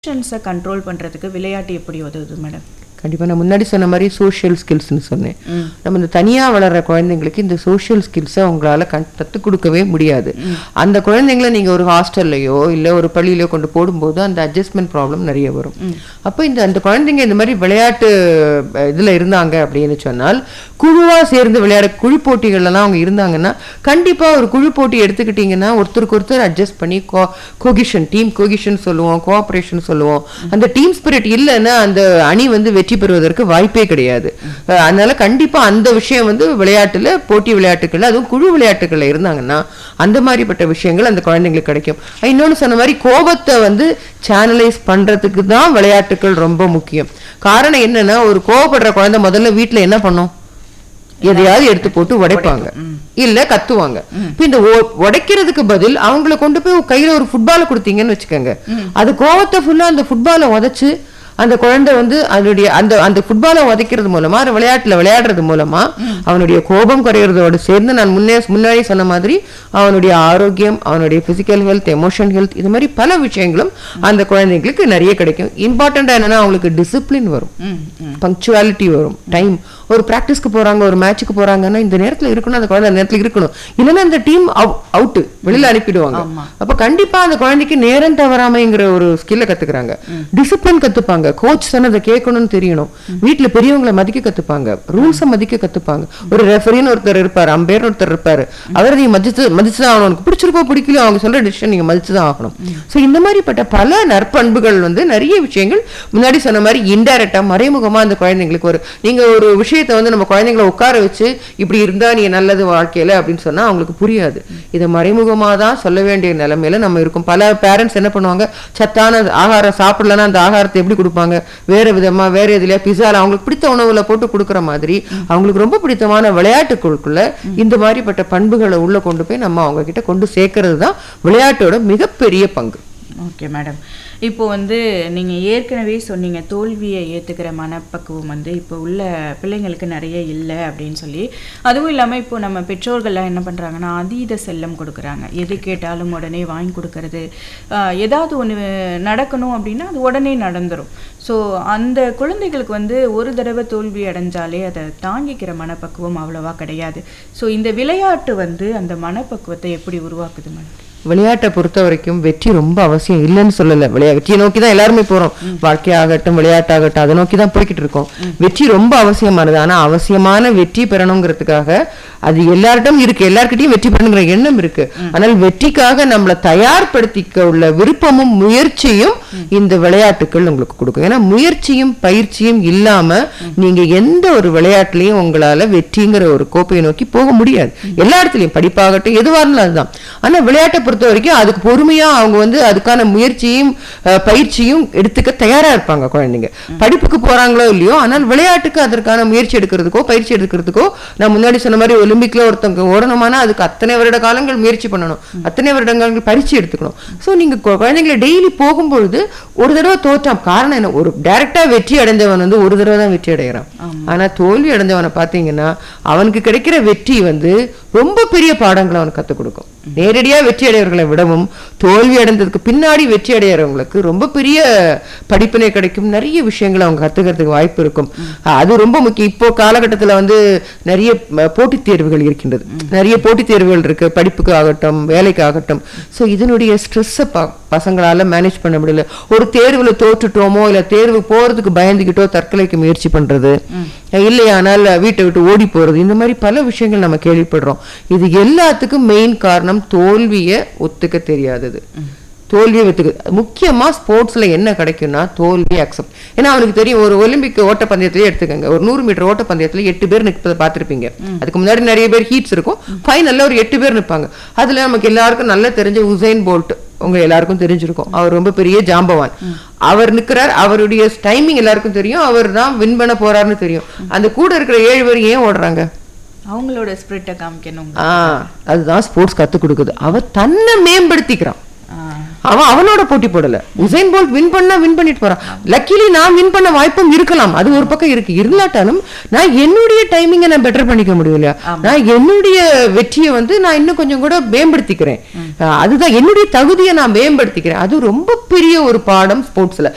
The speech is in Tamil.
எமோஷன்ஸை கண்ட்ரோல் பண்ணுறதுக்கு விளையாட்டு எப்படி உதவுது மேடம் கண்டிப்பா நான் முன்னாடி சொன்ன மாதிரி சோஷியல் ஸ்கில்ஸ்னு சொன்னேன் நம்ம இந்த தனியா வளர்ற குழந்தைங்களுக்கு இந்த சோஷியல் ஸ்கில்ஸை உங்களால கண் கற்றுக் கொடுக்கவே முடியாது அந்த குழந்தைங்கள நீங்க ஒரு ஹாஸ்டல்லையோ இல்ல ஒரு பள்ளியிலயோ கொண்டு போடும்போது அந்த அட்ஜஸ்ட்மெண்ட் ப்ராப்ளம் நிறைய வரும் அப்போ இந்த அந்த குழந்தைங்க இந்த மாதிரி விளையாட்டு அஹ், இதுல இருந்தாங்க அப்படின்னு சொன்னால் குழுவா சேர்ந்து விளையாட குழு போட்டிகள்லாம் அவங்க இருந்தாங்கன்னா கண்டிப்பா ஒரு குழு போட்டி எடுத்துக்கிட்டீங்கன்னா ஒருத்தருக்கு ஒருத்தர் அட்ஜஸ்ட் பண்ணி கோகிஷன் டீம் கோகிஷன் சொல்லுவோம் கோஆபரேஷன் சொல்லுவோம் அந்த டீம் ஸ்பிரிட் இல்லைன்னா அந்த அணி வந்து வெற்றி பெறுவதற்கு வாய்ப்பே கிடையாது அஹ் அதனால கண்டிப்பா அந்த விஷயம் வந்து விளையாட்டுல போட்டி விளையாட்டுகள் அதுவும் குழு விளையாட்டுகள்ல இருந்தாங்கன்னா அந்த மாதிரிப்பட்ட விஷயங்கள் அந்த குழந்தைங்களுக்கு கிடைக்கும் அஹ் இன்னொன்னு சொன்ன மாதிரி கோபத்தை வந்து சேனலைஸ் பண்றதுக்கு தான் விளையாட்டுகள் ரொம்ப முக்கியம் காரணம் என்னன்னா ஒரு கோவப்படுற குழந்தை முதல்ல வீட்ல என்ன பண்ணும் எதையாவது எடுத்து போட்டு உடைப்பாங்க இல்ல கத்துவாங்க இப்ப இந்த ஒ- உடைக்கிறதுக்கு பதில் அவங்கள கொண்டு போய் கையில ஒரு ஃபுட்பால கொடுத்தீங்கன்னு வச்சுக்கோங்க அது கோவத்தை ஃபுல்லா அந்த ஃபுட்பாலை உதைச்சு அந்த குழந்தை வந்து அதனுடைய அந்த அந்த ஃபுட்பாலை உதைக்கிறது மூலமா அந்த விளையாட்டுல விளையாடுறது மூலமா அவனுடைய கோபம் குறையிறதோடு சேர்ந்து நான் முன்னே முன்னாடி சொன்ன மாதிரி அவனுடைய ஆரோக்கியம் அவனுடைய பிசிக்கல் ஹெல்த் எமோஷன் ஹெல்த் இது மாதிரி பல விஷயங்களும் அந்த குழந்தைங்களுக்கு நிறைய கிடைக்கும் இம்பார்ட்டண்டா என்னன்னா அவங்களுக்கு டிசிப்ளின் வரும் பங்க்சுவாலிட்டி வரும் டைம் ஒரு பிராக்டிஸ்க்கு போறாங்க ஒரு மேட்ச்சுக்கு போறாங்கன்னா இந்த நேரத்துல இருக்கணும் அந்த குழந்தை அந்த நேரத்துல இருக்கணும் இல்லைன்னா அந்த டீம் அவுட் வெளியில அனுப்பிடுவாங்க அப்ப கண்டிப்பா அந்த குழந்தைக்கு நேரம் தவறாமைங்கிற ஒரு ஸ்கில்ல கத்துக்கிறாங்க டிசிப்ளின் கத்துப்பாங்க கோச் சொன்னதை கேட்கணும்னு தெரியணும் வீட்டுல பெரியவங்களை மதிக்க கத்துப்பாங்க ரூல்ஸை மதிக்க கத்துப்பாங்க ஒரு ரெஃபரின்னு ஒருத்தர் இருப்பாரு அம்பேர்னு ஒருத்தர் இருப்பாரு அவரை நீங்க மதிச்சு மதிச்சுதான் ஆகணும் உனக்கு பிடிச்சிருக்கோ பிடிக்கலையோ அவங்க சொல்ற டிசிஷன் நீங்க மதிச்சுதான் ஆகணும் சோ இந்த மாதிரிப்பட்ட பல நற்பண்புகள் வந்து நிறைய விஷயங்கள் முன்னாடி சொன்ன மாதிரி இன்டைரக்டா மறைமுகமா அந்த குழந்தைங்களுக்கு ஒரு நீங்க ஒரு விஷயத்தை வந்து நம்ம குழந்தைங்களை உட்கார வச்சு இப்படி இருந்தா நீ நல்லது வாழ்க்கையில அப்படின்னு சொன்னா அவங்களுக்கு புரியாது இதை மறைமுகமா தான் சொல்ல வேண்டிய நிலைமையில நம்ம இருக்கும் பல பேரண்ட்ஸ் என்ன பண்ணுவாங்க சத்தான ஆகாரம் சாப்பிடலன்னா அந்த ஆகாரத்தை எப்படி கொடுப்பாங்க வேற விதமா வேற எதுலயா பிஸால அவங்களுக்கு பிடித்த உணவுல போட்டு கொடுக்குற மாதிரி அவங்களுக்கு ரொம்ப பிடித்தமான விளையாட்டுக்குழுக்குள்ள இந்த மாதிரிப்பட்ட பண்புகளை உள்ள கொண்டு போய் நம்ம அவங்க கிட்ட கொண்டு சேர்க்கறது தான் விளையாட்டோட மிகப்பெரிய பங்கு ஓகே மேடம் இப்போ வந்து நீங்கள் ஏற்கனவே சொன்னீங்க தோல்வியை ஏற்றுக்கிற மனப்பக்குவம் வந்து இப்போ உள்ள பிள்ளைங்களுக்கு நிறைய இல்லை அப்படின்னு சொல்லி அதுவும் இல்லாமல் இப்போ நம்ம பெற்றோர்கள்லாம் என்ன பண்ணுறாங்கன்னா அதீத செல்லம் கொடுக்குறாங்க எது கேட்டாலும் உடனே வாங்கி கொடுக்கறது ஆஹ் ஏதாவது ஒன்று நடக்கணும் அப்படின்னா அது உடனே நடந்துரும் ஸோ அந்த குழந்தைகளுக்கு வந்து ஒரு தடவை தோல்வி அடைஞ்சாலே அதை தாங்கிக்கிற மனப்பக்குவம் அவ்வளவா கிடையாது ஸோ இந்த விளையாட்டு வந்து அந்த மனப்பக்குவத்தை எப்படி உருவாக்குது மேடம் விளையாட்டை பொறுத்த வரைக்கும் வெற்றி ரொம்ப அவசியம் இல்லைன்னு சொல்லல விளையா வெற்றியை நோக்கி தான் எல்லாருமே போறோம் வாழ்க்கையாகட்டும் விளையாட்டாகட்டும் அதை நோக்கி தான் போய்கிட்டு இருக்கோம் வெற்றி ரொம்ப அவசியமானது ஆனா அவசியமான வெற்றி பெறணுங்கிறதுக்காக அது எல்லார்ட்டும் இருக்கு எல்லார்கிட்டயும் வெற்றி பெறணுங்கிற எண்ணம் இருக்கு ஆனால் வெற்றிக்காக நம்மளை தயார்படுத்திக்க உள்ள விருப்பமும் முயற்சியும் இந்த விளையாட்டுகள் உங்களுக்கு கொடுக்கும் ஏன்னா முயற்சியும் பயிற்சியும் இல்லாம நீங்க எந்த ஒரு விளையாட்டுலயும் உங்களால வெற்றிங்கிற ஒரு கோப்பையை நோக்கி போக முடியாது எல்லா இடத்துலயும் படிப்பாகட்டும் எதுவா இருந்தாலும் அதுதான் ஆனா விளையாட்டை பொறுத்த வரைக்கும் அதுக்கு பொறுமையா அவங்க வந்து அதுக்கான முயற்சியும் அஹ், பயிற்சியும் எடுத்துக்க தயாரா இருப்பாங்க குழந்தைங்க படிப்புக்கு போறாங்களோ இல்லையோ ஆனால் விளையாட்டுக்கு அதற்கான முயற்சி எடுக்கிறதுக்கோ பயிற்சி எடுக்கிறதுக்கோ நான் முன்னாடி சொன்ன மாதிரி ஒலிம்பிக்ல ஒருத்தவங்க ஓடணுமானா அதுக்கு அத்தனை வருட காலங்கள் முயற்சி பண்ணணும் அத்தனை வருடங்கள் பரிச்சு எடுத்துக்கணும் சோ நீங்க கு- குழந்தைங்களை டெய்லி போகும்பொழுது ஒரு தடவை தோற்றான் காரணம் என்ன ஒரு டைரக்டா வெற்றி அடைந்தவன் வந்து ஒரு தடவை தான் வெற்றி அடைகிறான் ஆனா தோல்வி அடைஞ்சவனை பாத்தீங்கன்னா அவனுக்கு கிடைக்கிற வெற்றி வந்து ரொம்ப பெரிய பாடங்களை அவனுக்கு கத்துக் கொடுக்கும் நேரடியா வெற்றி அடையவர்களை விடவும் தோல்வி அடைந்ததுக்கு பின்னாடி வெற்றி அடையறவங்களுக்கு ரொம்ப பெரிய படிப்பினை கிடைக்கும் நிறைய விஷயங்களை அவங்க கத்துக்கிறதுக்கு வாய்ப்பு இருக்கும் அது ரொம்ப முக்கியம் இப்போ காலகட்டத்துல வந்து நிறைய ம, போட்டித் தேர்வுகள் இருக்கின்றது நிறைய போட்டித் தேர்வுகள் இருக்கு படிப்புக்கு ஆகட்டும் வேலைக்கு ஆகட்டும் ஸோ இதனுடைய ஸ்ட்ரெஸ்ஸை பசங்களால மேனேஜ் பண்ண முடியல ஒரு தேர்வுல தோற்றுட்டோமோ இல்ல தேர்வு போறதுக்கு பயந்துகிட்டோ தற்கொலைக்கு முயற்சி பண்றது இல்லையானால் வீட்டை விட்டு ஓடி போறது இந்த மாதிரி பல விஷயங்கள் நம்ம கேள்விப்படுறோம் இது எல்லாத்துக்கும் மெயின் காரணம் தோல்வியை ஒத்துக்க தெரியாதது தோல்வியை ஒத்துக்க முக்கியமா ஸ்போர்ட்ஸ்ல என்ன கிடைக்கும்னா தோல்வி அக்செப்ட் ஏன்னா அவனுக்கு தெரியும் ஒரு ஒலிம்பிக் ஓட்டப்பந்தயத்திலே எடுத்துக்கங்க ஒரு நூறு மீட்டர் ஓட்டப்பந்தயத்துல எட்டு பேர் நிற்பதை பார்த்திருப்பீங்க அதுக்கு முன்னாடி நிறைய பேர் ஹீட்ஸ் இருக்கும் ஃபைனல்ல ஒரு எட்டு பேர் நிற்பாங்க அதுல நமக்கு எல்லாருக்கும் நல்லா தெரிஞ்ச உசைன் போல்ட் உங்க எல்லாருக்கும் தெரிஞ்சிருக்கும் அவர் ரொம்ப பெரிய ஜாம்பவான் அவர் நிக்கிறார் அவருடைய டைமிங் எல்லாருக்கும் தெரியும் அவர் தான் வின் பண்ண போறாருன்னு தெரியும் அந்த கூட இருக்கிற ஏழு பேர் ஏன் ஓடுறாங்க அவங்களோட ஸ்பிரிட்டை காமிக்கணும் ஆ அதுதான் ஸ்போர்ட்ஸ் கத்து கொடுக்குது அவ தன்னை மேம்படுத்திக்கிறான் ஆ அவன் அவனோட போட்டி போடல உசைன் போல்ட் வின் பண்ணா வின் பண்ணிட்டு போறான் லக்கிலி நான் வின் பண்ண வாய்ப்பும் இருக்கலாம் அது ஒரு பக்கம் இருக்கு இருந்தாட்டாலும் நான் என்னுடைய டைமிங்கை நான் பெட்டர் பண்ணிக்க முடியும் இல்லையா நான் என்னுடைய வெற்றியை வந்து நான் இன்னும் கொஞ்சம் கூட மேம்படுத்திக்கிறேன் அஹ் அதுதான் என்னுடைய தகுதியை நான் மேம்படுத்திக்கிறேன் அது ரொம்ப பெரிய ஒரு பாடம் ஸ்போர்ட்ஸ்ல